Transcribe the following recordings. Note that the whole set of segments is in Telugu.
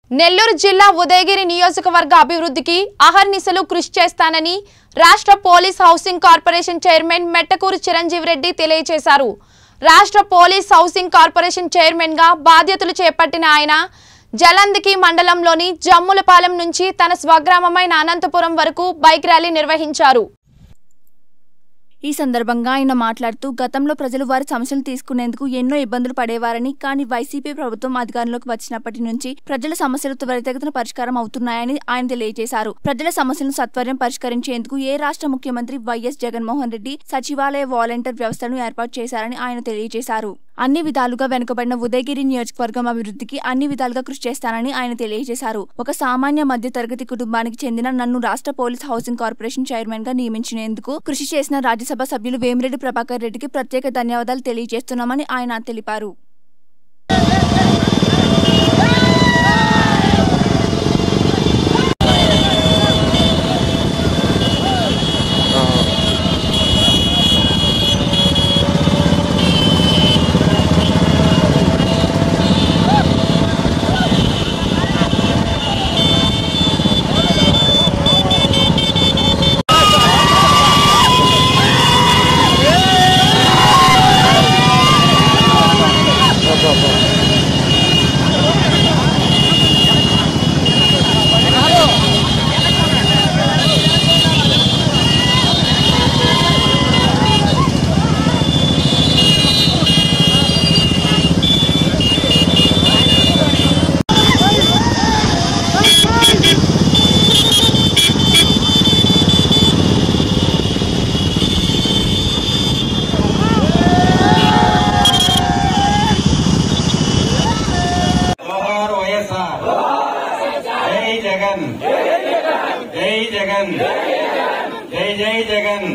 నెల్లూరు జిల్లా ఉదయగిరి నియోజకవర్గ అభివృద్ధికి అహర్నిశలు కృషి చేస్తానని రాష్ట్ర police housing corporation chairman Mettakuru Chiranjeevi Reddy తెలియజేశారు రాష్ట్ర పోలీస్ హౌసింగ్ కార్పొరేషన్ చైర్మన్ గా బాధ్యతలు చేపట్టిన ఆయన జలందికి మండలంలోని జమ్ములపాలెం నుంచి తన స్వగ్రామమైన అనంతపురం వరకు బైక్ ర్యాలీ నిర్వహించారు ఈ సందర్భంగా ఆయన మాట్లాడుతూ గతంలో ప్రజలు వారి సమస్యలు తీసుకునేందుకు ఎన్నో ఇబ్బందులు పడేవారని కానీ వైసీపీ ప్రభుత్వం అధికారంలోకి వచ్చినప్పటి నుంచి ప్రజల సమస్యలు త్వరితగతిన పరిష్కారం అవుతున్నాయని ఆయన తెలియజేశారు ప్రజల సమస్యలను సత్వరం పరిష్కరించేందుకు ఏ రాష్ట్ర ముఖ్యమంత్రి వైఎస్ జగన్మోహన్ రెడ్డి సచివాలయ వాలంటీర్ వ్యవస్థను ఏర్పాటు చేశారని ఆయన తెలియజేశారు అన్ని విధాలుగా వెనుకబడిన ఉదయగిరి నియోజకవర్గం అభివృద్ధికి అన్ని విధాలుగా కృషి చేస్తానని ఆయన తెలియజేశారు ఒక సామాన్య మధ్య తరగతి కుటుంబానికి చెందిన నన్ను రాష్ట్ర పోలీస్ హౌసింగ్ కార్పొరేషన్ చైర్మన్ గా నియమించినందుకు కృషి చేసిన రాజ్యసభ సభ్యులు వేమిరెడ్డి ప్రభాకర్ రెడ్డికి ప్రత్యేక ధన్యవాదాలు తెలియజేస్తున్నామని ఆయన తెలిపారు జోహార్ వైఎస్ఆర్ జై జగన్ జై జగన్ జై జై జగన్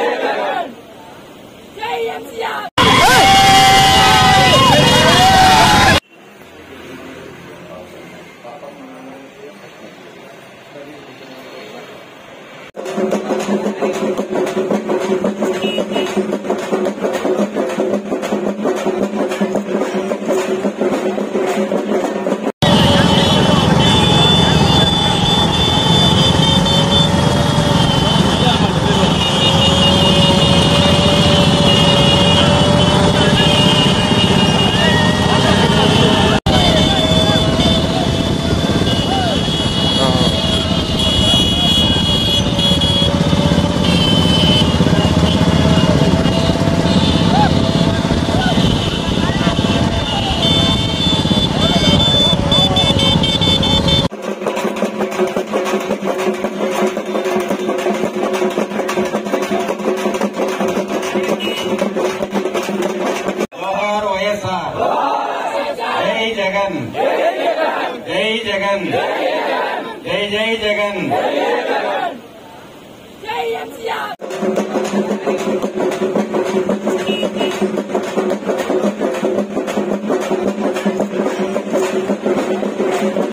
జోహార్ వైఎస్ఆర్ జై జగన్ జై జగన్ జై జై జగన్ జై ఎంసీఆర్